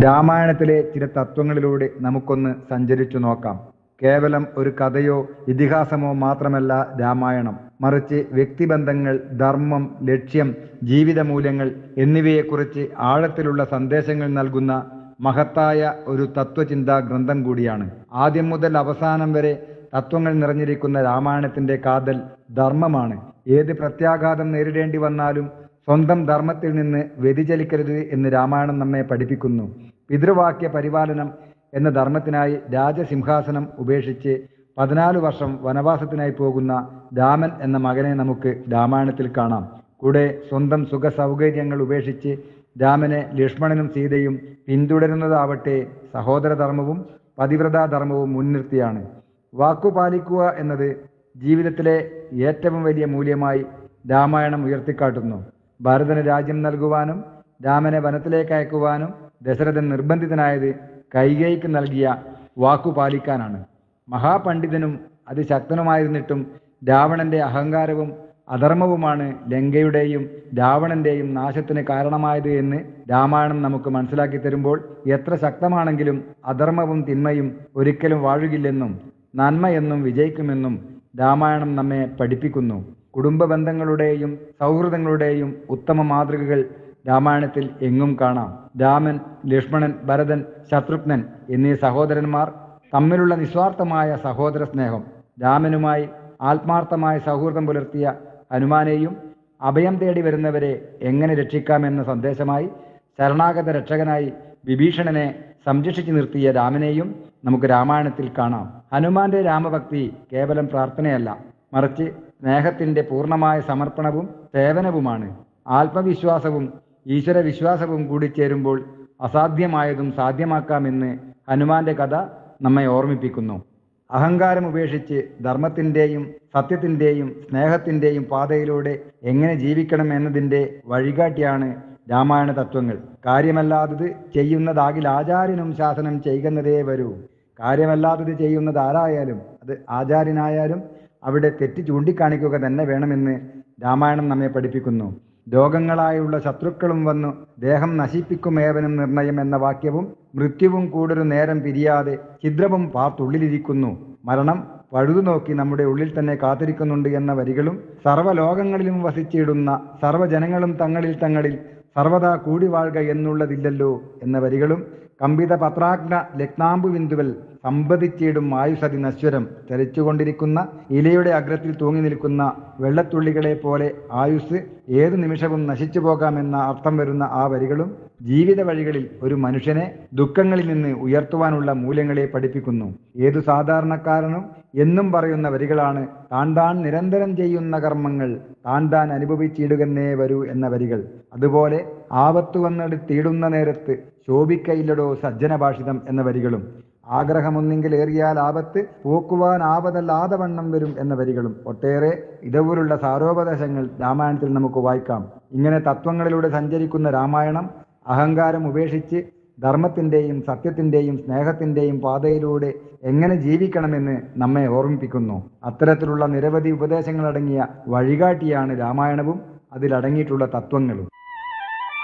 രാമായണത്തിലെ ചില തത്വങ്ങളിലൂടെ നമുക്കൊന്ന് സഞ്ചരിച്ചു നോക്കാം കേവലം ഒരു കഥയോ ഇതിഹാസമോ മാത്രമല്ല രാമായണം മറിച്ച് വ്യക്തിബന്ധങ്ങൾ ധർമ്മം ലക്ഷ്യം ജീവിത മൂല്യങ്ങൾ എന്നിവയെക്കുറിച്ച് ആഴത്തിലുള്ള സന്ദേശങ്ങൾ നൽകുന്ന മഹത്തായ ഒരു തത്വചിന്താ ഗ്രന്ഥം കൂടിയാണ് ആദ്യം മുതൽ അവസാനം വരെ തത്വങ്ങൾ നിറഞ്ഞിരിക്കുന്ന രാമായണത്തിന്റെ കാതൽ ധർമ്മമാണ് ഏത് പ്രത്യാഘാതം നേരിടേണ്ടി വന്നാലും സ്വന്തം ധർമ്മത്തിൽ നിന്ന് വ്യതിചലിക്കരുത് എന്ന് രാമായണം നമ്മെ പഠിപ്പിക്കുന്നു പിതൃവാക്യ പരിപാലനം എന്ന ധർമ്മത്തിനായി രാജസിംഹാസനം ഉപേക്ഷിച്ച് പതിനാല് വർഷം വനവാസത്തിനായി പോകുന്ന രാമൻ എന്ന മകനെ നമുക്ക് രാമായണത്തിൽ കാണാം കൂടെ സ്വന്തം സുഖ സൗകര്യങ്ങൾ ഉപേക്ഷിച്ച് രാമനെ ലക്ഷ്മണനും സീതയും പിന്തുടരുന്നതാവട്ടെ സഹോദരധർമ്മവും പതിവ്രതാധർമ്മവും മുൻനിർത്തിയാണ് വാക്കു പാലിക്കുക എന്നത് ജീവിതത്തിലെ ഏറ്റവും വലിയ മൂല്യമായി രാമായണം ഉയർത്തിക്കാട്ടുന്നു ഭരതന് രാജ്യം നൽകുവാനും രാമനെ വനത്തിലേക്ക് അയക്കുവാനും ദശരഥൻ നിർബന്ധിതനായത് കൈകൈക്ക് നൽകിയ വാക്കു പാലിക്കാനാണ് മഹാപണ്ഡിതനും അതിശക്തനുമായിരുന്നിട്ടും രാവണന്റെ അഹങ്കാരവും അധർമ്മവുമാണ് ലങ്കയുടെയും രാവണന്റെയും നാശത്തിന് കാരണമായത് എന്ന് രാമായണം നമുക്ക് മനസ്സിലാക്കി തരുമ്പോൾ എത്ര ശക്തമാണെങ്കിലും അധർമ്മവും തിന്മയും ഒരിക്കലും വാഴുകില്ലെന്നും നന്മയെന്നും വിജയിക്കുമെന്നും രാമായണം നമ്മെ പഠിപ്പിക്കുന്നു കുടുംബ ബന്ധങ്ങളുടെയും സൗഹൃദങ്ങളുടെയും ഉത്തമ മാതൃകകൾ രാമായണത്തിൽ എങ്ങും കാണാം രാമൻ ലക്ഷ്മണൻ ഭരതൻ ശത്രുഘ്നൻ എന്നീ സഹോദരന്മാർ തമ്മിലുള്ള നിസ്വാർത്ഥമായ സഹോദര സ്നേഹം രാമനുമായി ആത്മാർത്ഥമായ സൗഹൃദം പുലർത്തിയ ഹനുമാനെയും അഭയം തേടി വരുന്നവരെ എങ്ങനെ രക്ഷിക്കാമെന്ന സന്ദേശമായി ശരണാഗത രക്ഷകനായി വിഭീഷണനെ സംരക്ഷിച്ചു നിർത്തിയ രാമനെയും നമുക്ക് രാമായണത്തിൽ കാണാം ഹനുമാന്റെ രാമഭക്തി കേവലം പ്രാർത്ഥനയല്ല മറിച്ച് സ്നേഹത്തിന്റെ പൂർണ്ണമായ സമർപ്പണവും സേവനവുമാണ് ആത്മവിശ്വാസവും ഈശ്വര വിശ്വാസവും കൂടി ചേരുമ്പോൾ അസാധ്യമായതും സാധ്യമാക്കാമെന്ന് ഹനുമാന്റെ കഥ നമ്മെ ഓർമ്മിപ്പിക്കുന്നു അഹങ്കാരം ഉപേക്ഷിച്ച് ധർമ്മത്തിൻ്റെയും സത്യത്തിൻ്റെയും സ്നേഹത്തിൻ്റെയും പാതയിലൂടെ എങ്ങനെ ജീവിക്കണം എന്നതിൻ്റെ വഴികാട്ടിയാണ് രാമായണ തത്വങ്ങൾ കാര്യമല്ലാത്തത് ചെയ്യുന്നതാകിൽ ആചാര്യനും ശാസനം ചെയ്യുന്നതേ വരൂ കാര്യമല്ലാത്തത് ചെയ്യുന്നത് ആരായാലും അത് ആചാര്യനായാലും അവിടെ തെറ്റ് ചൂണ്ടിക്കാണിക്കുക തന്നെ വേണമെന്ന് രാമായണം നമ്മെ പഠിപ്പിക്കുന്നു രോഗങ്ങളായുള്ള ശത്രുക്കളും വന്നു ദേഹം നശിപ്പിക്കുമേവനും നിർണയം എന്ന വാക്യവും മൃത്യുവും കൂടൊരു നേരം പിരിയാതെ ഛിദ്രവും പാർത്തുള്ളിലിരിക്കുന്നു മരണം പഴുതു നോക്കി നമ്മുടെ ഉള്ളിൽ തന്നെ കാത്തിരിക്കുന്നുണ്ട് എന്ന വരികളും സർവ്വലോകങ്ങളിലും വസിച്ചിടുന്ന സർവ്വജനങ്ങളും തങ്ങളിൽ തങ്ങളിൽ സർവദാ കൂടി വാഴുക എന്നുള്ളതില്ലല്ലോ എന്ന വരികളും കമ്പിത പത്രാഗ്ന ലഗ്നാമ്പു ബിന്ദുവൽ സമ്പതിച്ചിടും ആയുസതി നശ്വരം ചലിച്ചുകൊണ്ടിരിക്കുന്ന ഇലയുടെ അഗ്രത്തിൽ തൂങ്ങി നിൽക്കുന്ന വെള്ളത്തുള്ളികളെ പോലെ ആയുസ് ഏതു നിമിഷവും നശിച്ചു പോകാമെന്ന അർത്ഥം വരുന്ന ആ വരികളും ജീവിത വഴികളിൽ ഒരു മനുഷ്യനെ ദുഃഖങ്ങളിൽ നിന്ന് ഉയർത്തുവാനുള്ള മൂല്യങ്ങളെ പഠിപ്പിക്കുന്നു ഏതു സാധാരണക്കാരനും എന്നും പറയുന്ന വരികളാണ് താൻ താൻ നിരന്തരം ചെയ്യുന്ന കർമ്മങ്ങൾ താൻ താൻ അനുഭവിച്ചിടുകന്നേ വരൂ എന്ന വരികൾ അതുപോലെ ആപത്തു വന്നെടുത്തിടുന്ന നേരത്ത് ശോഭിക്കയില്ലടോ സജ്ജനഭാഷിതം എന്ന വരികളും ആഗ്രഹമൊന്നെങ്കിൽ ഏറിയാൽ ആപത്ത് പോക്കുവാൻ ആപതല്ലാതെ വണ്ണം വരും എന്ന വരികളും ഒട്ടേറെ ഇതുപോലുള്ള സാരോപദേശങ്ങൾ രാമായണത്തിൽ നമുക്ക് വായിക്കാം ഇങ്ങനെ തത്വങ്ങളിലൂടെ സഞ്ചരിക്കുന്ന രാമായണം അഹങ്കാരം ഉപേക്ഷിച്ച് ധർമ്മത്തിൻ്റെയും സത്യത്തിൻ്റെയും സ്നേഹത്തിൻ്റെയും പാതയിലൂടെ എങ്ങനെ ജീവിക്കണമെന്ന് നമ്മെ ഓർമ്മിപ്പിക്കുന്നു അത്തരത്തിലുള്ള നിരവധി ഉപദേശങ്ങളടങ്ങിയ വഴികാട്ടിയാണ് രാമായണവും അതിലടങ്ങിയിട്ടുള്ള തത്വങ്ങളും